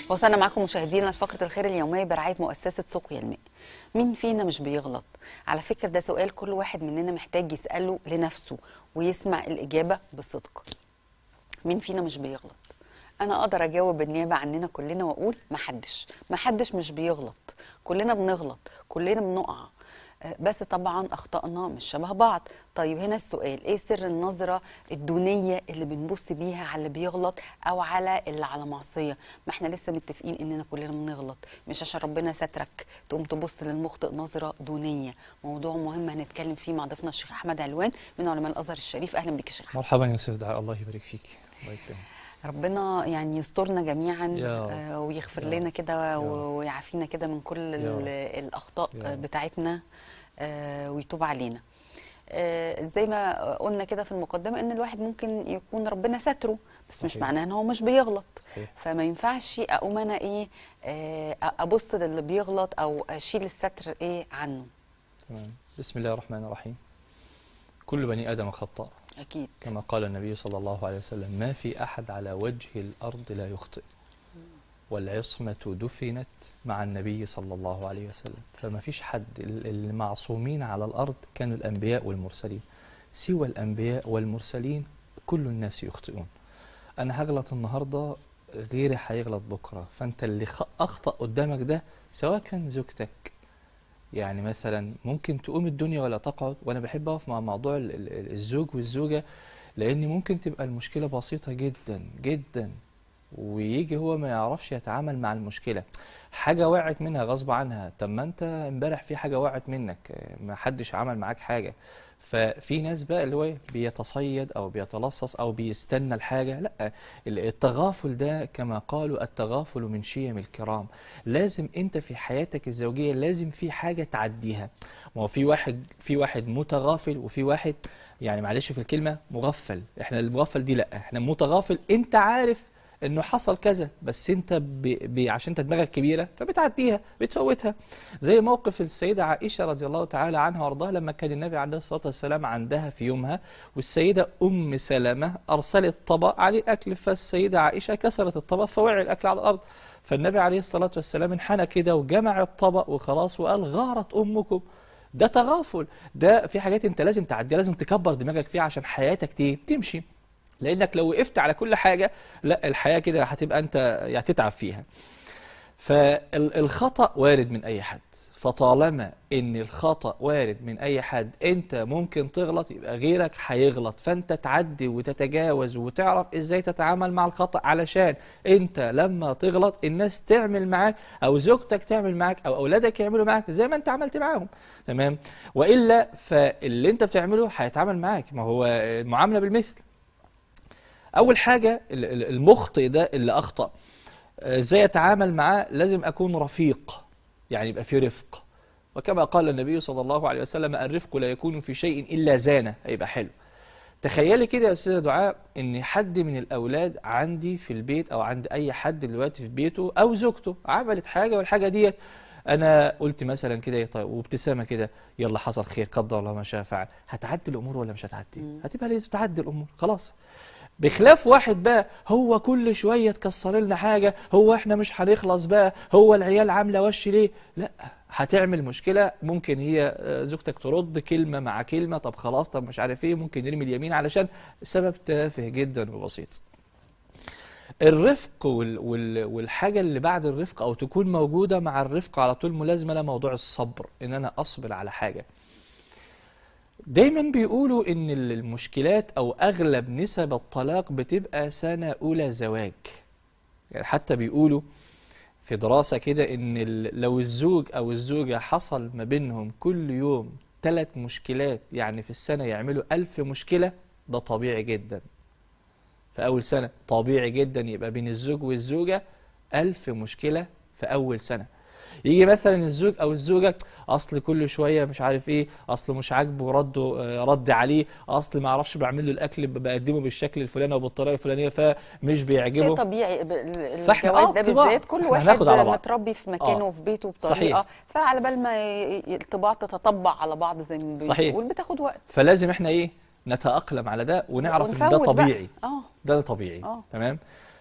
وصلنا معكم مشاهدينا لفقرة الخير اليومية برعاية مؤسسة سقيا الماء مين فينا مش بيغلط على فكرة ده سؤال كل واحد مننا محتاج يسأله لنفسه ويسمع الإجابة بصدق مين فينا مش بيغلط انا اقدر اجاوب بالنيابه عننا كلنا واقول محدش محدش مش بيغلط كلنا بنغلط كلنا بنقع آه، بس طبعا اخطائنا مش شبه بعض طيب هنا السؤال ايه سر النظره الدونيه اللي بنبص بيها على اللي بيغلط او على اللي على معصيه ما احنا لسه متفقين اننا كلنا بنغلط مش عشان ربنا سترك تقوم تبص للمخطئ نظره دونيه موضوع مهم هنتكلم فيه مع ضيفنا الشيخ احمد علوان من علماء الازهر الشريف اهلا بيك يا شيخ أحمد. مرحبا يا استاذ دعاء الله يبارك فيك الله يكرمك ربنا يعني يسترنا جميعا يا رب. آه، ويغفر يا لنا رب. كده يا و- رب. ويعافينا كده من كل يا ال- رب. الاخطاء يا آه، رب. بتاعتنا آه، ويتوب علينا آه، زي ما قلنا كده في المقدمه ان الواحد ممكن يكون ربنا ستره بس مش صحيح. معناه ان هو مش بيغلط صحيح. فما ينفعش اقوم انا ايه آه، ابص للي بيغلط او اشيل الستر ايه عنه تمام بسم الله الرحمن الرحيم كل بني ادم خطاء اكيد كما قال النبي صلى الله عليه وسلم ما في احد على وجه الارض لا يخطئ والعصمه دفنت مع النبي صلى الله عليه وسلم فما فيش حد ال- المعصومين على الارض كانوا الانبياء والمرسلين سوى الانبياء والمرسلين كل الناس يخطئون انا هغلط النهارده غيري هيغلط بكره فانت اللي خ- اخطا قدامك ده سواء كان زوجتك يعني مثلا ممكن تقوم الدنيا ولا تقعد وانا بحب اقف مع موضوع ال- ال- الزوج والزوجه لان ممكن تبقى المشكله بسيطه جدا جدا ويجي هو ما يعرفش يتعامل مع المشكله حاجه وقعت منها غصب عنها طب ما انت امبارح في حاجه وقعت منك آه، ما حدش عمل معاك حاجه ففي ناس بقى اللي هو بيتصيد او بيتلصص او بيستنى الحاجه لا ال- التغافل ده كما قالوا التغافل من شيم الكرام لازم انت في حياتك الزوجيه لازم في حاجه تعديها ما هو في واحد في واحد متغافل وفي واحد يعني معلش في الكلمه مغفل احنا المغفل دي لا احنا متغافل انت عارف انه حصل كذا بس انت ب... ب... عشان انت دماغك كبيره فبتعديها بتفوتها زي موقف السيده عائشه رضي الله تعالى عنها وارضاها لما كان النبي عليه الصلاه والسلام عندها في يومها والسيده ام سلمه ارسلت طبق عليه اكل فالسيده عائشه كسرت الطبق فوقع الاكل على الارض فالنبي عليه الصلاه والسلام انحنى كده وجمع الطبق وخلاص وقال غارت امكم ده تغافل ده في حاجات انت لازم تعديها لازم تكبر دماغك فيها عشان حياتك ت- تمشي لانك لو وقفت على كل حاجه لا الحياه كده هتبقى انت يعني تتعب فيها فالخطا وارد من اي حد فطالما ان الخطا وارد من اي حد انت ممكن تغلط يبقى غيرك هيغلط فانت تعدي وتتجاوز وتعرف ازاي تتعامل مع الخطا علشان انت لما تغلط الناس تعمل معاك او زوجتك تعمل معاك او اولادك يعملوا معاك زي ما انت عملت معاهم تمام والا فاللي انت بتعمله هيتعامل معاك ما هو المعامله بالمثل اول حاجه ال- ال- المخطئ ده اللي اخطا آه، ازاي اتعامل معاه لازم اكون رفيق يعني يبقى في رفق وكما قال النبي صلى الله عليه وسلم الرفق لا يكون في شيء الا زانه هيبقى حلو تخيلي كده يا استاذه دعاء ان حد من الاولاد عندي في البيت او عند اي حد دلوقتي في بيته او زوجته عملت حاجه والحاجه ديت انا قلت مثلا كده طيب وابتسامه كده يلا حصل خير قدر الله ما شاء فعل هتعدي الامور ولا مش هتعدي مم. هتبقى لازم تعدي الامور خلاص بخلاف واحد بقى هو كل شويه تكسر لنا حاجه هو احنا مش هنخلص بقى هو العيال عامله وش ليه لا هتعمل مشكله ممكن هي آه، زوجتك ترد كلمه مع كلمه طب خلاص طب مش عارف ايه ممكن نرمي اليمين علشان سبب تافه جدا وبسيط الرفق وال وال والحاجه اللي بعد الرفق او تكون موجوده مع الرفق على طول ملازمه لموضوع الصبر ان انا اصبر على حاجه دايما بيقولوا ان المشكلات او اغلب نسب الطلاق بتبقى سنه اولى زواج يعني حتى بيقولوا في دراسه كده ان ال- لو الزوج او الزوجه حصل ما بينهم كل يوم ثلاث مشكلات يعني في السنه يعملوا ألف مشكله ده طبيعي جدا في أول سنة طبيعي جدا يبقى بين الزوج والزوجة ألف مشكلة في أول سنة يجي مثلا الزوج أو الزوجة أصل كل شوية مش عارف إيه أصل مش عاجبه رده آه، رد عليه أصل ما أعرفش بعمل له الأكل ب- بقدمه بالشكل الفلاني أو بالطريقة الفلانية فمش شيء بيعجبه طبيعي ب- ال- فإحنا- الجواز آه، ده طباع. بالذات كل إحنا واحد هناخد على بعض. متربي في مكانه آه. وفي بيته صحيح. بطريقه فعلى بال ما ي- ي- الطباع تتطبع على بعض زي ما صحيح. بنقول بتاخد وقت فلازم إحنا إيه نتأقلم على ده ونعرف إن ده ونفوت بقى. طبيعي اه ده طبيعي آه. تمام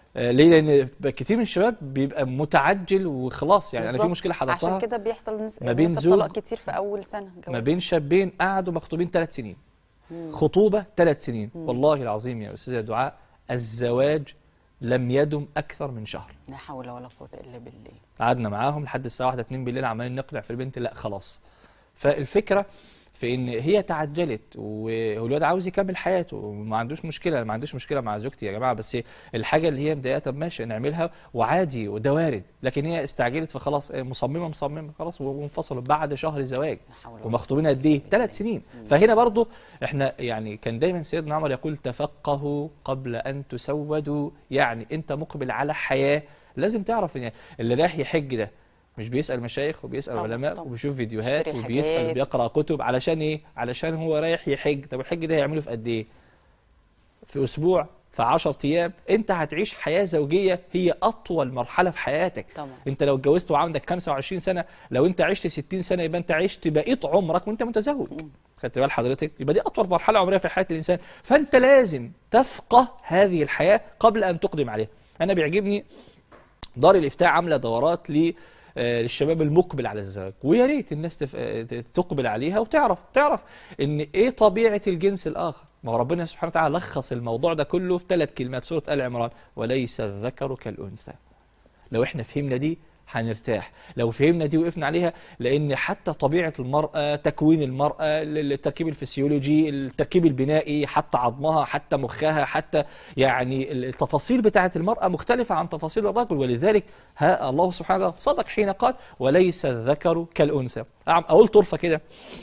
آه، ليه لان ب- كتير من الشباب بيبقى متعجل وخلاص يعني انا في بالظبط. مشكله عشان حضرتها كده بيحصل نس... ما بين نسب زوج- طلاق كتير في اول سنه ما جواز. بين شابين قعدوا مخطوبين ثلاث سنين خطوبه ثلاث سنين والله العظيم يا استاذه دعاء الزواج لم يدم اكثر من شهر لا حول ولا قوه الا بالله قعدنا معاهم لحد الساعه 1 2 بالليل عمالين نقنع في البنت لا خلاص فالفكره في ان هي تعجلت و- والواد عاوز يكمل حياته وما عندوش مشكله ما عندوش مشكله مع زوجتي يا جماعه بس الحاجه اللي هي مضايقاها طب ماشي نعملها وعادي وده وارد لكن هي استعجلت فخلاص إيه، مصممه مصممه خلاص وانفصلوا بعد شهر زواج لا حول ولا ومخطوبين قد ايه؟ ثلاث سنين فهنا برضو احنا يعني كان دايما سيدنا عمر يقول تفقهوا قبل ان تسودوا يعني انت مقبل على حياه لازم تعرف ان اللي رايح يحج ده مش بيسال مشايخ وبيسال طبعاً، علماء طبعاً. وبيشوف فيديوهات يشتري وبيسال حاجات. وبيقرا كتب علشان ايه؟ علشان هو رايح يحج طب الحج ده هيعمله في قد ايه؟ في اسبوع في 10 ايام انت هتعيش حياه زوجيه هي اطول مرحله في حياتك طبعا انت لو اتجوزت وعندك 25 سنه لو انت عشت 60 سنه يبقى انت عشت بقيت عمرك وانت متزوج خدت بال حضرتك يبقى دي اطول مرحله عمريه في حياه الانسان فانت لازم تفقه هذه الحياه قبل ان تقدم عليها انا بيعجبني دار الافتاء عامله دورات ل آه، للشباب المقبل على الزواج ويا ريت الناس تف... آه، ت- تقبل عليها وتعرف تعرف ان ايه طبيعه الجنس الاخر ما هو ربنا سبحانه وتعالى لخص الموضوع ده كله في ثلاث كلمات سوره ال عمران وليس الذكر كالانثى لو احنا فهمنا دي هنرتاح لو فهمنا دي وقفنا عليها لان حتى طبيعه المراه تكوين المراه التركيب الفسيولوجي التركيب البنائي حتى عظمها حتى مخها حتى يعني التفاصيل بتاعه المراه مختلفه عن تفاصيل الرجل ولذلك ها الله سبحانه وتعالى صدق حين قال وليس الذكر كالانثى أعم- اقول طرفه كده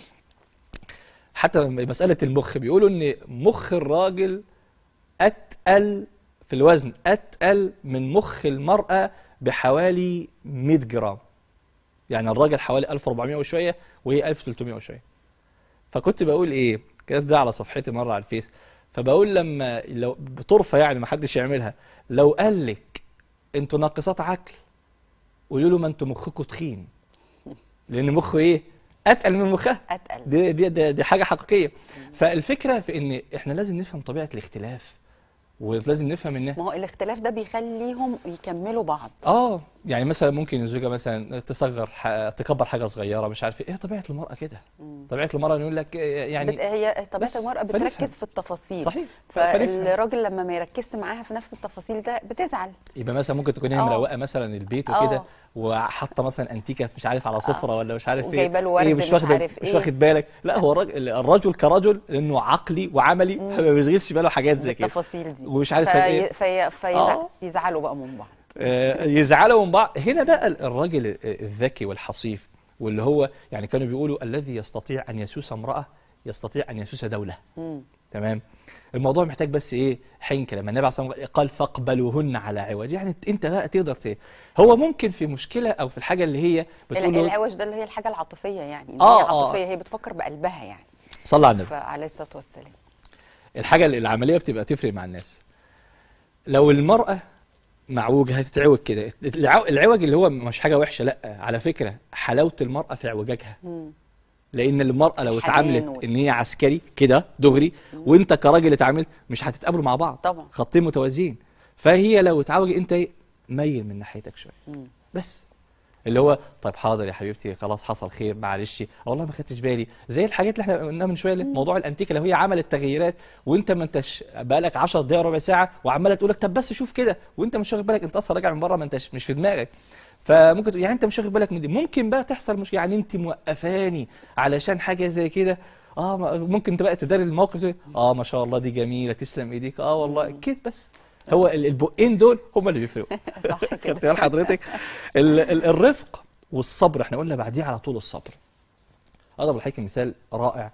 حتى مساله المخ بيقولوا ان مخ الراجل اتقل في الوزن اتقل من مخ المراه بحوالي 100 جرام يعني الراجل حوالي 1400 وشويه وهي 1300 وشويه فكنت بقول ايه كتبت ده على صفحتي مره على الفيس فبقول لما لو بطرفه يعني ما حدش يعملها لو قال لك انتوا ناقصات عقل قولوا له ما انتوا مخكم تخين لان مخه ايه اتقل من مخها اتقل دي دي دي, دي حاجه حقيقيه فالفكره في ان احنا لازم نفهم طبيعه الاختلاف ولازم نفهم ان ما هو الاختلاف ده بيخليهم يكملوا بعض اه يعني مثلا ممكن الزوجه مثلا تصغر ح... تكبر حاجه صغيره مش عارف ايه إيه طبيعه المراه كده مم. طبيعه المراه يقول لك إيه بت... يعني هي طبيعه بس المراه فنفهم. بتركز في التفاصيل صحيح ف- فنفهم. فالراجل لما ما يركزش معاها في نفس التفاصيل ده بتزعل يبقى مثلا ممكن تكون هي آه. مروقه مثلا البيت آه. وكده وحاطه مثلا انتيكه مش عارف على سفره ولا مش عارف ايه وجايبه له ورد إيه مش واخد عارف مش إيه. واخد بالك لا هو الراجل, الرجل كرجل لانه عقلي وعملي فما بيشغلش باله حاجات زي كده التفاصيل دي ومش عارف طب إيه. في... في... آه. يزعلوا بقى من بعض آه، يزعلوا من بعض هنا بقى الراجل الذكي والحصيف واللي هو يعني كانوا بيقولوا الذي يستطيع ان يسوس امراه يستطيع ان يسوس دوله مم. تمام الموضوع محتاج بس ايه حنكه لما النبي عليه الصلاه والسلام قال فاقبلوهن على عوج يعني انت بقى تقدر ت... هو ممكن في مشكله او في الحاجه اللي هي بتقول ال- له العوج ده اللي هي الحاجه العاطفيه يعني إن آه، هي آه. عاطفيه هي بتفكر بقلبها يعني صلى على النبي فعليه الصلاه والسلام الحاجه اللي العمليه بتبقى تفرق مع الناس لو المراه معوجه هتتعوج كده العو- العوج اللي هو مش حاجه وحشه لا على فكره حلاوه المراه في اعوجاجها مم. لان المراه لو الحنان اتعاملت وال- ان هي عسكري كده دغري وانت كراجل اتعاملت مش هتتقابلوا مع بعض طبعا خطين متوازيين فهي لو اتعوج انت إيه؟ ميل من ناحيتك شويه مم. بس اللي هو طيب حاضر يا حبيبتي خلاص حصل خير معلش والله ما خدتش بالي زي الحاجات اللي احنا قلناها من شويه اللي- موضوع الانتيكه لو هي عملت تغييرات وانت ما انتش بقالك 10 دقايق ربع ساعه وعماله تقول لك طب بس شوف كده وانت مش واخد بالك انت اصلا راجع من بره ما انتش مش في دماغك فممكن تقول يعني انت مش واخد بالك من دي ممكن بقى تحصل مشكله يعني انت موقفاني علشان حاجه زي كده اه ما- ممكن تبقى تداري الموقف زي اه ما شاء الله دي جميله تسلم ايديك اه والله كده بس هو ال- البقين دول هم اللي بيفرقوا صح خدت كده بال حضرتك ال- ال- الرفق والصبر احنا قلنا بعديه على طول الصبر اضرب لحضرتك مثال رائع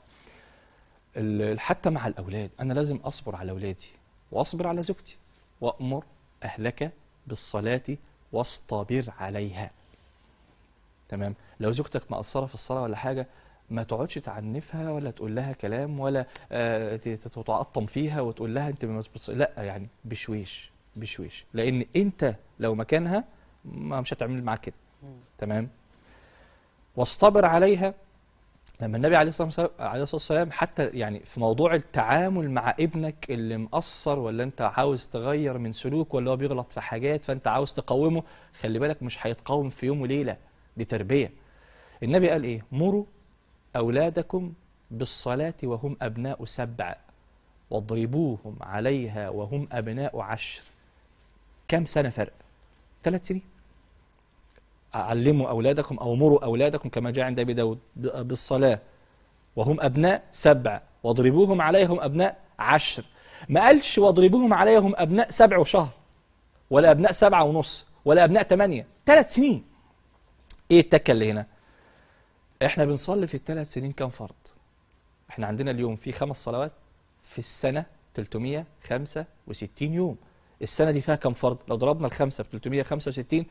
ال- حتى مع الاولاد انا لازم اصبر على اولادي واصبر على زوجتي وامر اهلك بالصلاه واصطبر عليها تمام لو زوجتك مقصره في الصلاه ولا حاجه ما تقعدش تعنفها ولا تقول لها كلام ولا آه، ت- ت- تتعطم فيها وتقول لها انت ما بتص- لا يعني بشويش بشويش لان انت لو مكانها ما مش هتعمل معاك كده تمام واصطبر عليها لما النبي عليه الصلاه والسلام عليه الصلاه والسلام حتى يعني في موضوع التعامل مع ابنك اللي مقصر ولا انت عاوز تغير من سلوك ولا هو بيغلط في حاجات فانت عاوز تقومه خلي بالك مش هيتقاوم في يوم وليله دي تربيه النبي قال ايه مروا اولادكم بالصلاه وهم ابناء سبع واضربوهم عليها وهم ابناء عشر كم سنه فرق ثلاث سنين علموا أولادكم أو مروا أولادكم كما جاء عند أبي داود ب- بالصلاة وهم أبناء سبع واضربوهم عليهم أبناء عشر ما قالش واضربوهم عليهم أبناء سبع وشهر ولا أبناء سبعة ونص ولا أبناء ثمانية ثلاث سنين إيه التكة اللي هنا إحنا بنصلي في الثلاث سنين كم فرض إحنا عندنا اليوم في خمس صلوات في السنة 365 يوم السنة دي فيها كم فرض؟ لو ضربنا الخمسة في 365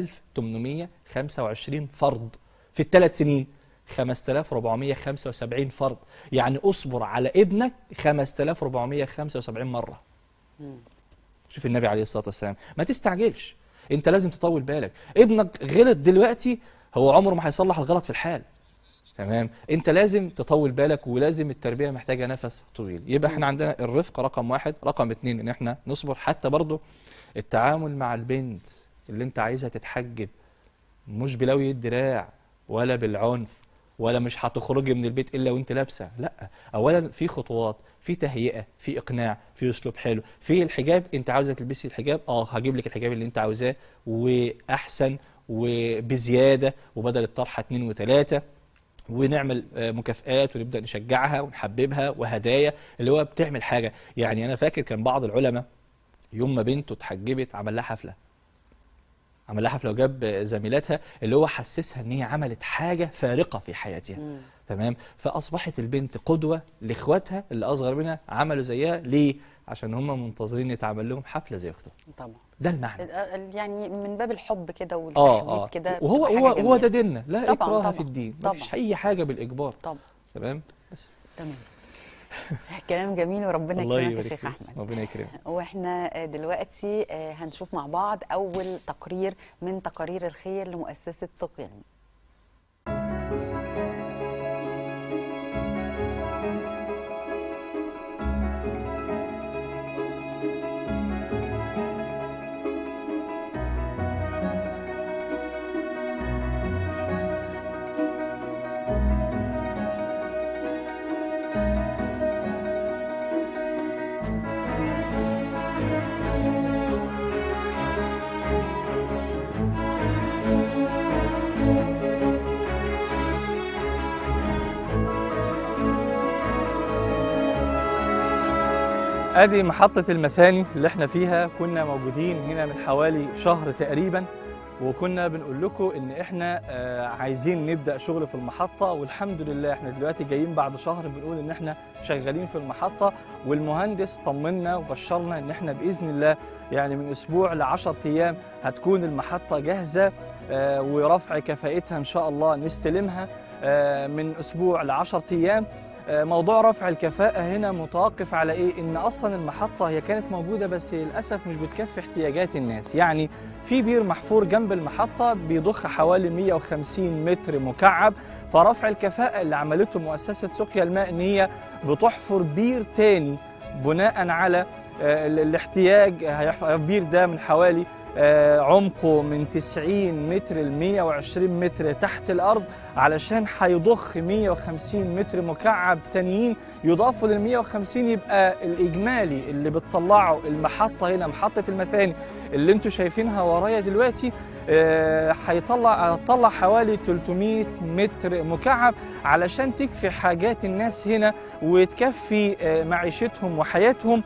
1225 فرض في الثلاث سنين 5475 فرض يعني اصبر على ابنك 5475 مرة شوف النبي عليه الصلاة والسلام ما تستعجلش انت لازم تطول بالك ابنك غلط دلوقتي هو عمره ما هيصلح الغلط في الحال تمام انت لازم تطول بالك ولازم التربيه محتاجه نفس طويل يبقى احنا عندنا الرفق رقم واحد رقم اتنين ان احنا نصبر حتى برضو التعامل مع البنت اللي انت عايزها تتحجب مش بلوي الدراع ولا بالعنف ولا مش هتخرجي من البيت الا وانت لابسه لا اولا في خطوات في تهيئه في اقناع في اسلوب حلو في الحجاب انت عاوزه تلبسي الحجاب اه هجيب لك الحجاب اللي انت عاوزاه واحسن وبزياده وبدل الطرحه اتنين وتلاته ونعمل آه، مكافآت ونبدأ نشجعها ونحببها وهدايا اللي هو بتعمل حاجة يعني أنا فاكر كان بعض العلماء يوم ما بنته اتحجبت عمل لها حفلة عمل لها حفلة وجاب آه، زميلاتها اللي هو حسسها ان هي عملت حاجة فارقة في حياتها مم. تمام فأصبحت البنت قدوة لإخواتها اللي أصغر منها عملوا زيها ليه؟ عشان هم منتظرين يتعمل لهم حفلة زي أختهم طبعا ده المعنى ال- يعني من باب الحب كده اه والتحبيب اه كده وهو بتبقى هو حاجة هو ده جميلة. ديننا لا طبعاً، إكراه طبعاً، في الدين طبعاً. مفيش أي حاجة بالإجبار طبعا تمام بس تمام كلام جميل وربنا الله يكرمك يا يبارك شيخ فيك احمد ربنا يكرمك واحنا دلوقتي آه، هنشوف مع بعض اول تقرير من تقارير الخير لمؤسسه سقيا الماء ادي محطة المثاني اللي احنا فيها كنا موجودين هنا من حوالي شهر تقريبا وكنا بنقول لكم ان احنا آه، عايزين نبدا شغل في المحطه والحمد لله احنا دلوقتي جايين بعد شهر بنقول ان احنا شغالين في المحطه والمهندس طمنا وبشرنا ان احنا باذن الله يعني من اسبوع ل 10 ايام هتكون المحطه جاهزه آه، ورفع كفاءتها ان شاء الله نستلمها آه، من اسبوع ل 10 ايام آه، موضوع رفع الكفاءة هنا متوقف على إيه؟ إن أصلا المحطة هي كانت موجودة بس للأسف مش بتكفي احتياجات الناس، يعني في بير محفور جنب المحطة بيضخ حوالي 150 متر مكعب، فرفع الكفاءة اللي عملته مؤسسة سقيا الماء إن هي بتحفر بير تاني بناء على آه، ال- الاحتياج هيح- البير ده من حوالي آه، عمقه من 90 متر ل 120 متر تحت الأرض علشان هيضخ 150 متر مكعب تانيين يضافوا لل 150 يبقى الاجمالي اللي بتطلعه المحطه هنا محطه المثاني اللي انتم شايفينها ورايا دلوقتي آه، هيطلع هتطلع حوالي 300 متر مكعب علشان تكفي حاجات الناس هنا وتكفي آه، معيشتهم وحياتهم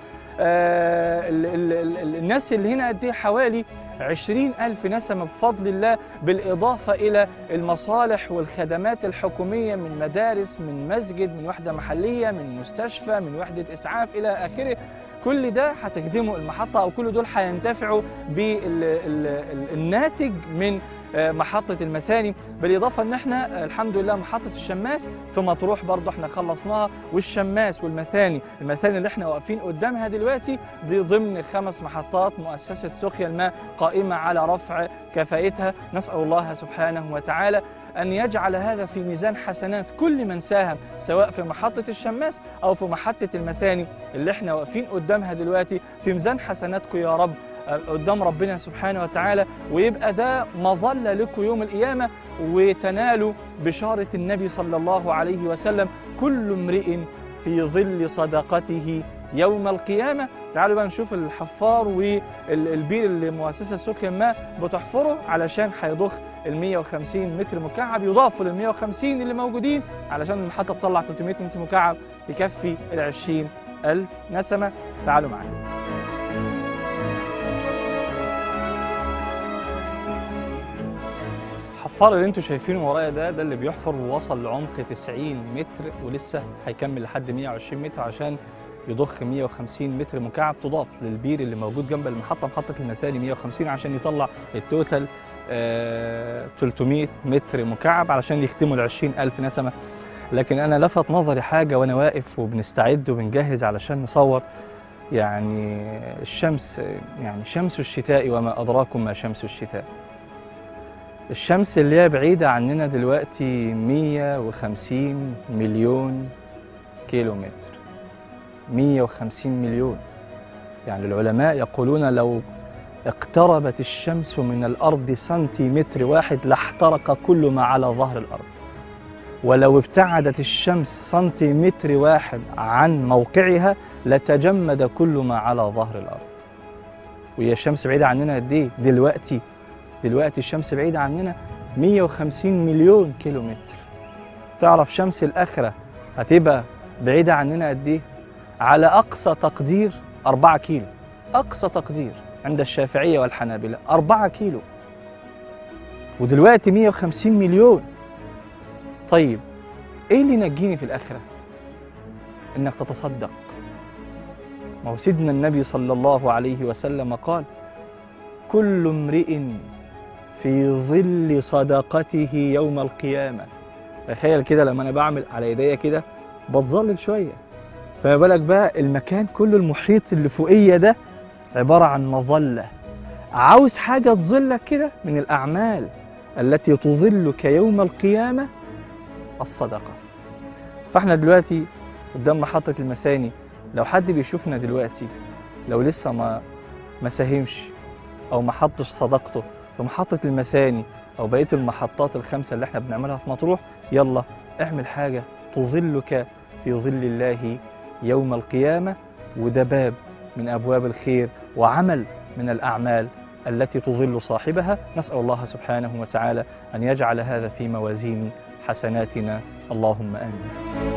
آه، ال- ال- ال- الناس اللي هنا قد ايه حوالي 20 ألف نسمة بفضل الله بالإضافة إلى المصالح والخدمات الحكومية من مدارس من مسجد من وحدة محلية من مستشفى من وحدة إسعاف إلى آخره كل ده هتخدمه المحطة أو كل دول هينتفعوا بالناتج من آه، محطه المثاني بالاضافه ان احنا آه، الحمد لله محطه الشماس في مطروح برضه احنا خلصناها والشماس والمثاني المثاني اللي احنا واقفين قدامها دلوقتي دي ضمن خمس محطات مؤسسه سقيا الماء قائمه على رفع كفاءتها نسال الله سبحانه وتعالى ان يجعل هذا في ميزان حسنات كل من ساهم سواء في محطه الشماس او في محطه المثاني اللي احنا واقفين قدامها دلوقتي في ميزان حسناتكم يا رب آه، قدام ربنا سبحانه وتعالى ويبقى ده مظلة لكم يوم القيامة وتنالوا بشارة النبي صلى الله عليه وسلم كل امرئ في ظل صدقته يوم القيامة تعالوا بقى نشوف الحفار والبير اللي مؤسسة سقيا الماء بتحفره علشان هيضخ ال 150 متر مكعب يضافوا لل 150 اللي موجودين علشان المحطة تطلع 300 متر مكعب تكفي ال 20 ألف نسمة تعالوا معانا الحفار اللي انتم شايفينه ورايا ده ده اللي بيحفر ووصل لعمق 90 متر ولسه هيكمل لحد 120 متر عشان يضخ 150 متر مكعب تضاف للبير اللي موجود جنب المحطه محطه المثاني 150 عشان يطلع التوتال آه 300 متر مكعب علشان يختموا ال 20000 نسمه لكن انا لفت نظري حاجه وانا واقف وبنستعد وبنجهز علشان نصور يعني الشمس يعني شمس الشتاء وما ادراكم ما شمس الشتاء الشمس اللي هي بعيدة عننا دلوقتي 150 مليون كيلو متر 150 مليون يعني العلماء يقولون لو اقتربت الشمس من الأرض سنتيمتر واحد لاحترق كل ما على ظهر الأرض ولو ابتعدت الشمس سنتيمتر واحد عن موقعها لتجمد كل ما على ظهر الأرض وهي الشمس بعيدة عننا قد إيه دلوقتي دلوقتي الشمس بعيدة عننا 150 مليون كيلو متر تعرف شمس الآخرة هتبقى بعيدة عننا قد إيه؟ على أقصى تقدير 4 كيلو أقصى تقدير عند الشافعية والحنابلة 4 كيلو ودلوقتي 150 مليون طيب إيه اللي ينجيني في الآخرة؟ إنك تتصدق ما هو سيدنا النبي صلى الله عليه وسلم قال كل امرئ في ظل صدقته يوم القيامة تخيل كده لما أنا بعمل على إيديا كده بتظلل شوية فما بالك بقى المكان كله المحيط اللي فوقية ده عبارة عن مظلة عاوز حاجة تظلك كده من الأعمال التي تظلك يوم القيامة الصدقة فاحنا دلوقتي قدام محطة المثاني لو حد بيشوفنا دلوقتي لو لسه ما ما ساهمش او ما حطش صدقته في محطة المثاني او بقية المحطات الخمسة اللي احنا بنعملها في مطروح يلا اعمل حاجة تظلك في ظل الله يوم القيامة وده باب من ابواب الخير وعمل من الاعمال التي تظل صاحبها نسأل الله سبحانه وتعالى ان يجعل هذا في موازين حسناتنا اللهم امين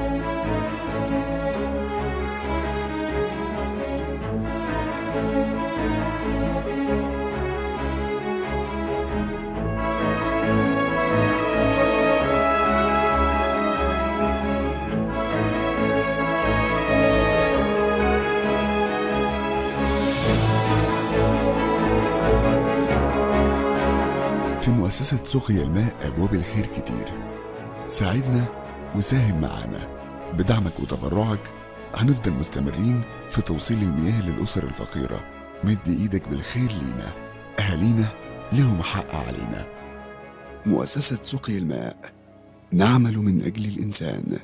في مؤسسة سقيا الماء أبواب الخير كتير ساعدنا وساهم معانا بدعمك وتبرعك هنفضل مستمرين في توصيل المياه للأسر الفقيرة مد إيدك بالخير لينا أهالينا لهم حق علينا مؤسسة سقيا الماء نعمل من أجل الإنسان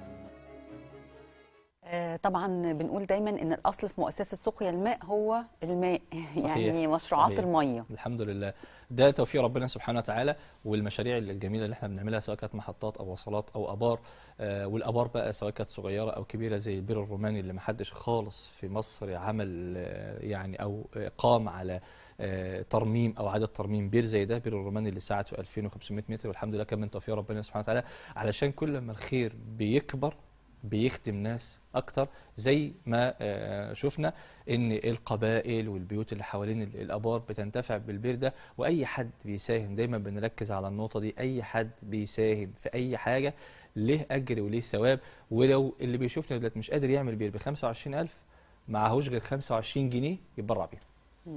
آه، طبعا بنقول دايما ان الاصل في مؤسسه سقيا الماء هو الماء يعني مشروعات صحيح. الميه الحمد لله ده توفيق ربنا سبحانه وتعالى والمشاريع الجميله اللي احنا بنعملها سواء كانت محطات او وصلات او ابار آه والابار بقى سواء كانت صغيره او كبيره زي البير الروماني اللي ما حدش خالص في مصر عمل آه يعني او آه، قام على آه، ترميم او اعاده ترميم بير زي ده بير الروماني اللي ساعته 2500 متر والحمد لله كان من توفيق ربنا سبحانه وتعالى علشان كل ما الخير بيكبر بيخدم ناس اكتر زي ما آه، شفنا ان القبائل والبيوت اللي حوالين ال- الابار بتنتفع بالبير ده واي حد بيساهم دايما بنركز على النقطه دي اي حد بيساهم في اي حاجه له اجر وله ثواب ولو اللي بيشوفنا دلوقتي مش قادر يعمل بير ب 25000 معهوش غير 25 جنيه يتبرع بيها مم.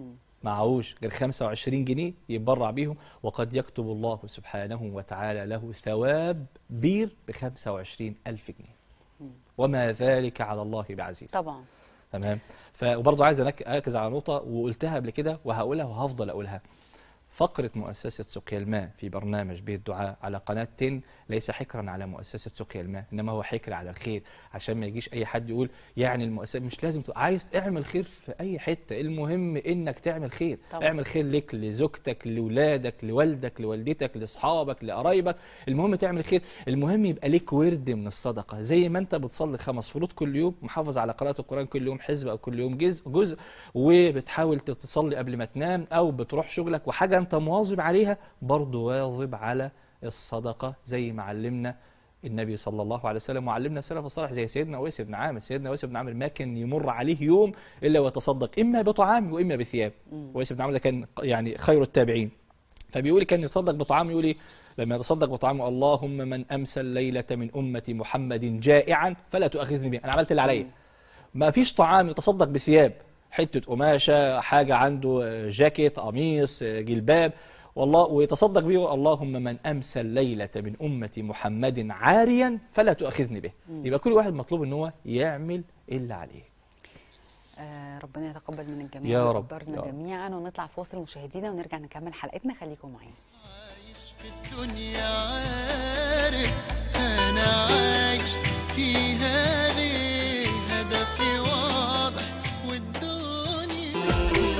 معهوش غير 25 جنيه يتبرع بيهم وقد يكتب الله سبحانه وتعالى له ثواب بير ب 25 ألف جنيه وما ذلك على الله بعزيز طبعا تمام ف وبرضه عايز أرك- اركز على نقطه وقلتها قبل كده وهقولها وهفضل اقولها فقرة مؤسسة سقيا الماء في برنامج بيت الدعاء على قناة تن ليس حكرا على مؤسسة سقيا الماء إنما هو حكر على الخير عشان ما يجيش أي حد يقول يعني المؤسسة مش لازم تبقى عايز اعمل خير في أي حتة المهم إنك تعمل خير طبعا. اعمل خير لك لزوجتك لولادك لوالدك لوالدتك لأصحابك لقرايبك المهم تعمل خير المهم يبقى ليك ورد من الصدقة زي ما أنت بتصلي خمس فروض كل يوم محافظ على قراءة القرآن كل يوم حزب أو كل يوم جزء جزء وبتحاول تصلي قبل ما تنام أو بتروح شغلك وحاجة أنت مواظب عليها برضه واظب على الصدقة زي ما علمنا النبي صلى الله عليه وسلم وعلمنا السلف الصالح زي سيدنا اويس بن عامر سيدنا اويس بن عامر ما كان يمر عليه يوم الا ويتصدق اما بطعام واما بثياب اويس بن عامر ده كان يعني خير التابعين فبيقول كان يتصدق بطعام يقول ايه لما يتصدق بطعام اللهم من امسى الليله من امه محمد جائعا فلا تؤاخذني به انا عملت اللي عليا ما فيش طعام يتصدق بثياب حته قماشه حاجه عنده جاكيت قميص جلباب والله ويتصدق به اللهم من امسى الليله من امه محمد عاريا فلا تؤاخذني به يبقى كل واحد مطلوب ان هو يعمل اللي عليه آه ربنا يتقبل من الجميع يا رب، ويقدرنا يا رب. جميعا ونطلع فاصل مشاهدينا ونرجع نكمل حلقتنا خليكم معانا الدنيا عارف انا عايش فيها ليه هدفي واضح والدنيا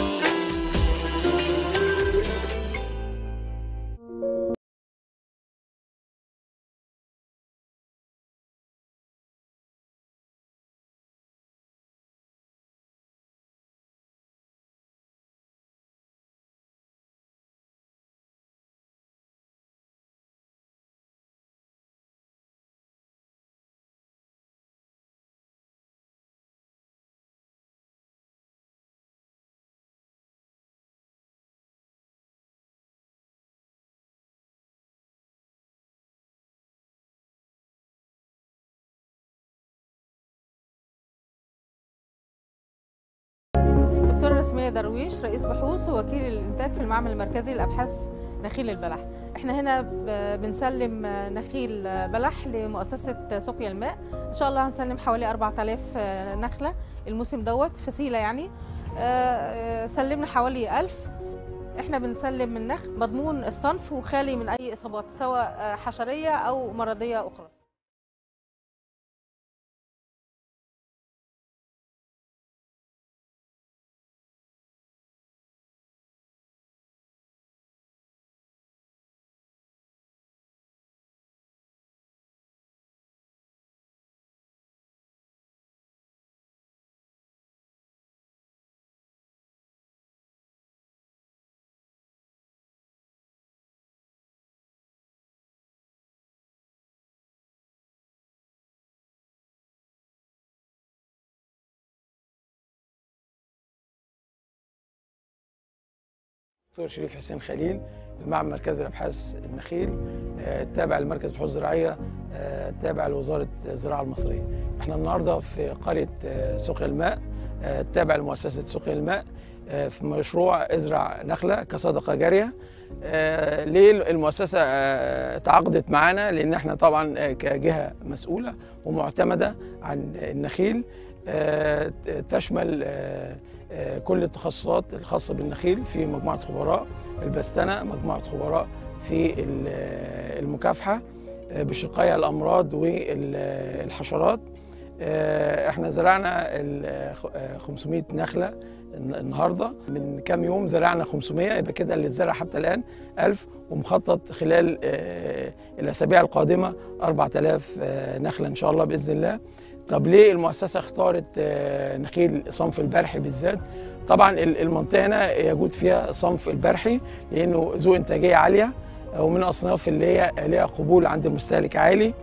دكتورة رسمية درويش رئيس بحوث ووكيل الإنتاج في المعمل المركزي لأبحاث نخيل البلح احنا هنا ب- بنسلم نخيل بلح لمؤسسة سقيا الماء إن شاء الله هنسلم حوالي 4000 نخلة الموسم دوت فسيلة يعني آه، آه، سلمنا حوالي 1000 احنا بنسلم النخل مضمون الصنف وخالي من أي إصابات سواء آه، حشرية أو مرضية أخرى دكتور شريف حسين خليل المعمل مركزي لابحاث النخيل آه، تابع لمركز بحوث زراعيه آه، تابع لوزاره الزراعه المصريه. احنا النهارده في قريه آه، سقيا الماء آه، تابع لمؤسسه سقيا الماء آه، في مشروع ازرع نخله كصدقه جاريه. آه، ليه المؤسسه آه، تعاقدت معانا؟ لان احنا طبعا آه، كجهه مسؤوله ومعتمده عن النخيل آه، تشمل آه، آه، كل التخصصات الخاصة بالنخيل في مجموعة خبراء البستنة مجموعة خبراء في ال- آه، المكافحة آه، بشقايا الأمراض والحشرات آه، احنا زرعنا ال- آه، 500 نخلة الن- النهارده من كام يوم زرعنا 500 يبقى كده اللي اتزرع حتى الان 1000 ومخطط خلال آه، الاسابيع القادمه 4000 آه، نخله ان شاء الله باذن الله طب ليه المؤسسه اختارت آه، نخيل صنف البرحي بالذات طبعا ال- المنطقه هنا يجود فيها صنف البرحي لانه ذو انتاجيه عاليه ومن الاصناف اللي هي ليها قبول عند المستهلك عالي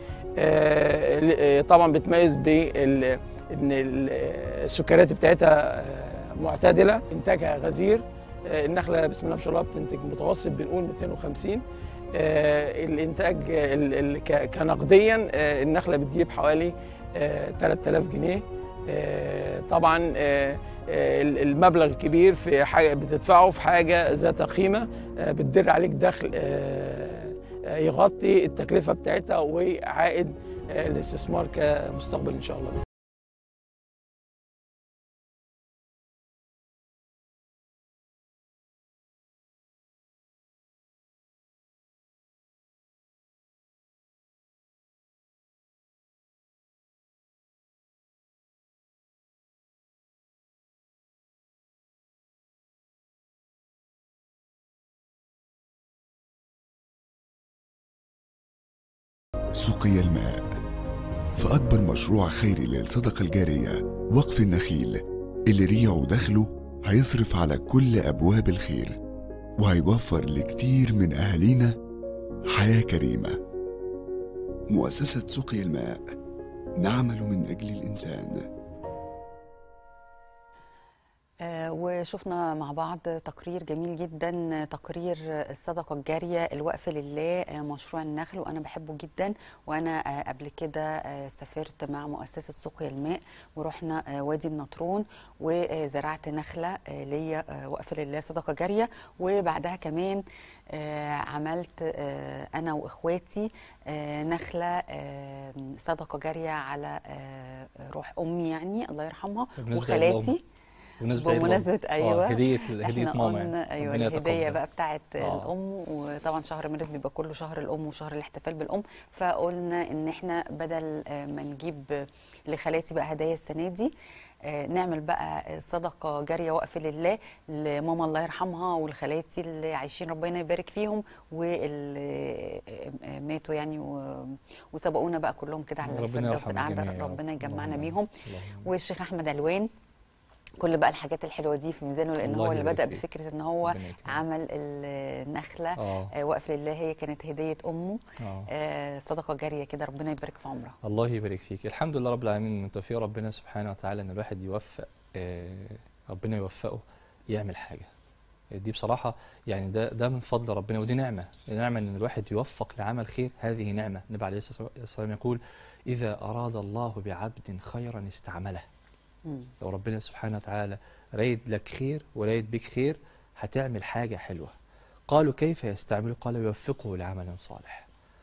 آه، ل- آه، طبعا بتميز بال ان ال- السكريات بتاعتها آه، معتدله انتاجها غزير آه، النخله بسم الله ما شاء الله بتنتج متوسط بنقول 250 آه، الانتاج ال- ال- ك- كنقديا آه، النخله بتجيب حوالي آه، 3000 جنيه آه، طبعا آه، آه، المبلغ الكبير في حاجه بتدفعه في حاجه ذات قيمه آه، بتدر عليك دخل آه، آه، يغطي التكلفه بتاعتها وعائد آه، الاستثمار كمستقبل ان شاء الله سقي الماء فأكبر مشروع خيري للصدقة الجارية وقف النخيل اللي ريعه دخله هيصرف على كل أبواب الخير وهيوفر لكتير من أهالينا حياة كريمة مؤسسة سقي الماء نعمل من أجل الإنسان آه، وشفنا مع بعض تقرير جميل جدا تقرير الصدقة الجارية الوقف لله آه، مشروع النخل وأنا بحبه جدا وأنا آه، قبل كده آه، سافرت مع مؤسسة سقيا الماء ورحنا آه، وادي النطرون وزرعت نخلة آه، ليا آه، وقف لله صدقة جارية وبعدها كمان آه، عملت آه، أنا وإخواتي آه، نخلة آه، صدقة جارية على آه، روح أمي يعني الله يرحمها بمناسبة عيد الأم. وخالاتي بمناسبة عيد بمناسبة الأم. أيوة. آه هدية هدية احنا ماما قلنا يعني ايوه ربنا الهديه يتقبل. بقى بتاعت آه. الام وطبعا شهر مارس بيبقى كله شهر الام وشهر الاحتفال بالام فقلنا ان احنا بدل آه، ما نجيب لخالاتي بقى هدايا السنه دي آه، نعمل بقى صدقه جاريه وقف لله لماما الله يرحمها ولخالاتي اللي عايشين ربنا يبارك فيهم واللي آه، ماتوا يعني و- وسبقونا بقى كلهم كده على ربنا الفردوس يرحم الأعلى الجميع يا رب. ربنا يجمعنا اللهم بيهم اللهم والشيخ احمد علوان كل بقى الحاجات الحلوه دي في ميزانه لان الله هو اللي يبارك بدا فيك. بفكره ان هو ربنا يكرمك. عمل النخله اه آه، وقف لله هي كانت هديه امه اه آه، صدقه جاريه كده ربنا يبارك في عمرها الله يبارك فيك الحمد لله رب العالمين من توفيق ربنا سبحانه وتعالى ان الواحد يوفق آه، ربنا يوفقه يعمل حاجه دي بصراحة يعني ده ده من فضل ربنا ودي نعمة نعمة إن الواحد يوفق لعمل خير هذه نعمة النبي عليه الصلاة والسلام يقول إذا أراد الله بعبد خيرا استعمله مم. لو ربنا سبحانه وتعالى رايد لك خير ورايد بك خير هتعمل حاجة حلوة قالوا كيف يستعمله قال يوفقه لعمل صالح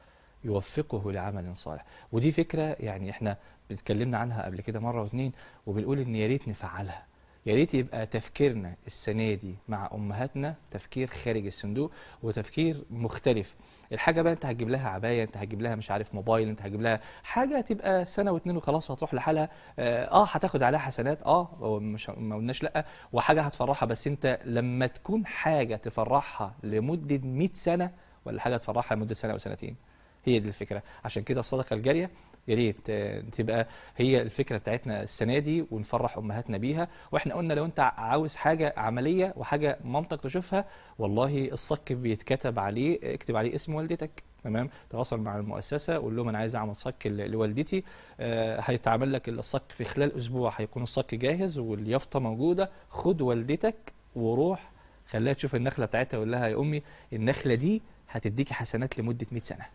يوفقه لعمل صالح ودي فكرة يعني احنا اتكلمنا عنها قبل كده مرة واثنين وبنقول ان يا ريت نفعلها يا ريت يبقى تفكيرنا السنة دي مع أمهاتنا تفكير خارج الصندوق وتفكير مختلف الحاجة بقى انت هتجيب لها عباية انت هتجيب لها مش عارف موبايل انت هتجيب لها حاجة تبقى سنة واتنين وخلاص وهتروح لحالها اه آه، هتاخد عليها حسنات اه هو مش ما قلناش لا وحاجة هتفرحها بس انت لما تكون حاجة تفرحها لمدة 100 سنة ولا حاجة تفرحها لمدة سنة أو سنتين هي دي الفكرة عشان كده الصدقة الجارية يا ريت آه، تبقى هي الفكرة بتاعتنا السنة دي ونفرح أمهاتنا بيها وإحنا قلنا لو أنت عاوز حاجة عملية وحاجة مامتك تشوفها والله الصك بيتكتب عليه اكتب عليه اسم والدتك تمام تواصل مع المؤسسة قول لهم أنا عايز أعمل صك ل- لوالدتي آه، هيتعمل لك الصك في خلال أسبوع هيكون الصك جاهز واليافطة موجودة خد والدتك وروح خليها تشوف النخلة بتاعتها وقول لها يا أمي النخلة دي هتديكي حسنات لمدة 100 سنة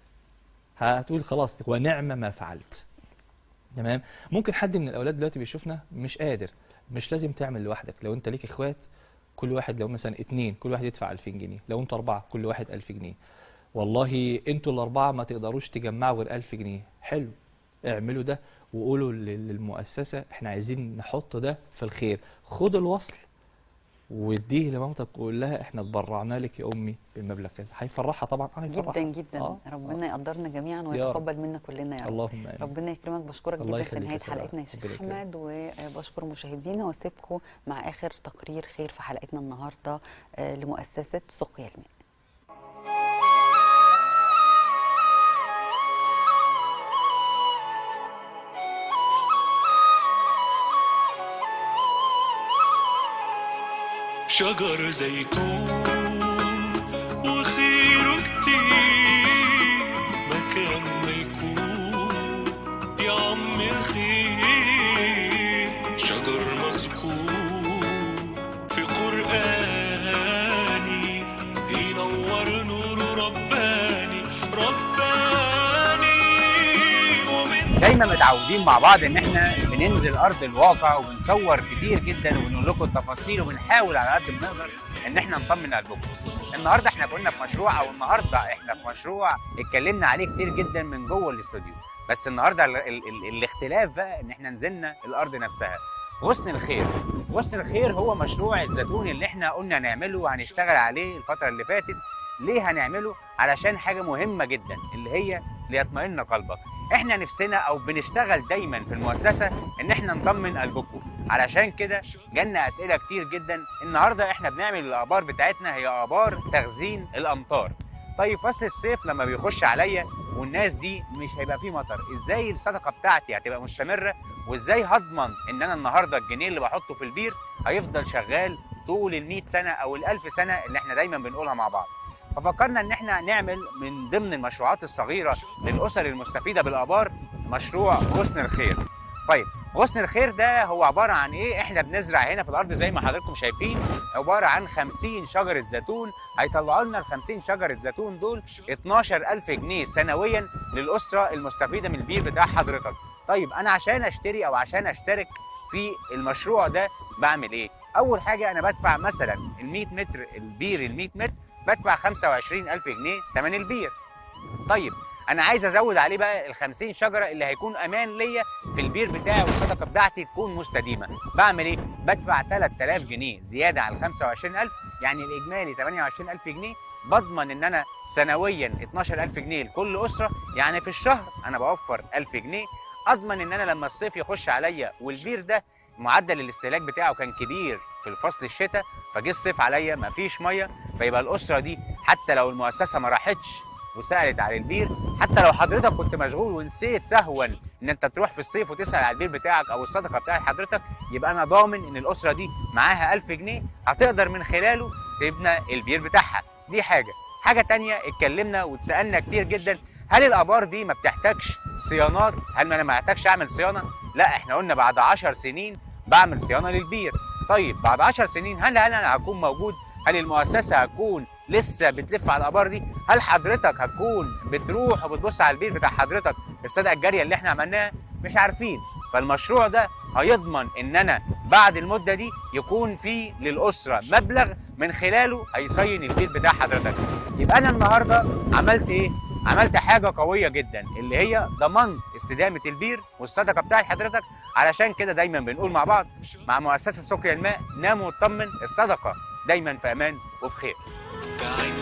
هتقول خلاص ونعم ما فعلت تمام ممكن حد من الاولاد دلوقتي بيشوفنا مش قادر مش لازم تعمل لوحدك لو انت ليك اخوات كل واحد لو مثلا اتنين كل واحد يدفع 2000 جنيه لو انتوا اربعه كل واحد 1000 جنيه والله انتوا الاربعه ما تقدروش تجمعوا غير 1000 جنيه حلو اعملوا ده وقولوا لل- للمؤسسه احنا عايزين نحط ده في الخير خد الوصل واديه لمامتك وقول لها احنا اتبرعنا لك يا امي بالمبلغ كذا هيفرحها طبعا اه هيفرحها جدا جدا آه، ربنا يقدرنا جميعا يا رب. ويتقبل منا كلنا يا رب اللهم امين ربنا يكرمك بشكرك الله جدا في يخليك يا نهايه سلام. حلقتنا يا شيخ ربنا يكرمك. احمد وبشكر مشاهدينا واسيبكم مع اخر تقرير خير في حلقتنا النهارده آه، لمؤسسه سقيا الماء شجر زيتون وخيره كتير مكان ما يكون يا عم الخير شجر مذكور في قرآني ينور نور رباني رباني ومن دايما متعودين مع بعض ان احنا بننزل ارض الواقع وبنصور كتير جدا وبنقول لكم التفاصيل وبنحاول على قد ما نقدر ان احنا نطمن قلبكم. النهارده احنا كنا في مشروع او النهارده احنا في مشروع اتكلمنا عليه كتير جدا من جوه الاستوديو بس النهارده ال ال ال الاختلاف بقى ان احنا نزلنا الارض نفسها. غصن الخير غصن الخير هو مشروع الزيتون اللي احنا قلنا نعمله وهنشتغل عليه الفتره اللي فاتت ليه هنعمله علشان حاجه مهمه جدا اللي هي ليطمئن قلبك احنا نفسنا او بنشتغل دايما في المؤسسه ان احنا نطمن قلبكم علشان كده جالنا اسئله كتير جدا النهارده احنا بنعمل الابار بتاعتنا هي ابار تخزين الامطار طيب فصل الصيف لما بيخش عليا والناس دي مش هيبقى فيه مطر ازاي الصدقه بتاعتي هتبقى مستمره وازاي هضمن ان انا النهارده الجنيه اللي بحطه في البير هيفضل شغال طول ال 100 سنه او ال 1000 سنه اللي احنا دايما بنقولها مع بعض ففكرنا ان احنا نعمل من ضمن المشروعات الصغيره للاسر المستفيده بالابار مشروع غصن الخير طيب غصن الخير ده هو عباره عن ايه احنا بنزرع هنا في الارض زي ما حضراتكم شايفين عباره عن 50 شجره زيتون هيطلعوا لنا ال 50 شجره زيتون دول 12000 جنيه سنويا للاسره المستفيده من البير بتاع حضرتك طيب انا عشان اشتري او عشان اشترك في المشروع ده بعمل ايه اول حاجه انا بدفع مثلا ال 100 متر البير ال 100 متر بدفع 25000 جنيه ثمن البير طيب انا عايز ازود عليه بقى ال 50 شجره اللي هيكون امان ليا في البير بتاعي والصدقه بتاعتي تكون مستديمه بعمل ايه بدفع 3000 جنيه زياده على ال 25000 يعني الاجمالي 28000 جنيه بضمن ان انا سنويا 12000 جنيه لكل اسره يعني في الشهر انا بوفر 1000 جنيه اضمن ان انا لما الصيف يخش عليا والبير ده معدل الاستهلاك بتاعه كان كبير في الفصل الشتاء فجه الصيف عليا مفيش ميه فيبقى الاسره دي حتى لو المؤسسه ما راحتش وسالت على البير حتى لو حضرتك كنت مشغول ونسيت سهوا ان انت تروح في الصيف وتسال على البير بتاعك او الصدقه بتاعت حضرتك يبقى انا ضامن ان الاسره دي معاها 1000 جنيه هتقدر من خلاله تبنى البير بتاعها دي حاجه حاجه تانية اتكلمنا واتسالنا كتير جدا هل الابار دي ما بتحتاجش صيانات هل انا ما محتاجش اعمل صيانه لا احنا قلنا بعد 10 سنين بعمل صيانه للبير طيب بعد 10 سنين هل هل انا هكون موجود هل المؤسسه هتكون لسه بتلف على الابار دي هل حضرتك هتكون بتروح وبتبص على البير بتاع حضرتك الصدقه الجاريه اللي احنا عملناها مش عارفين فالمشروع ده هيضمن ان انا بعد المده دي يكون في للاسره مبلغ من خلاله هيصين البيت بتاع حضرتك يبقى انا النهارده عملت ايه عملت حاجه قويه جدا اللي هي ضمنت استدامه البير والصدقه بتاعت حضرتك علشان كده دايما بنقول مع بعض مع مؤسسه سقيا الماء نام واطمن الصدقه دايما في امان وفي خير تعين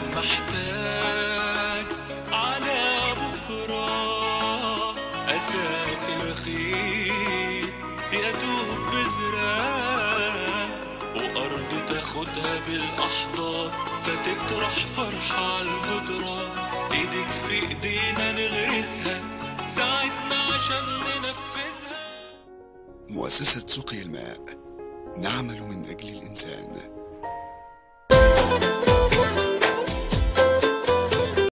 محتاج على بكرة أساس الخير يدوب بزراع وأرض تاخدها بالأحضان فتطرح فرحة على الجدران إيدك في إيدينا نغرسها ساعدنا عشان ننفذها مؤسسة سقي الماء نعمل من أجل الإنسان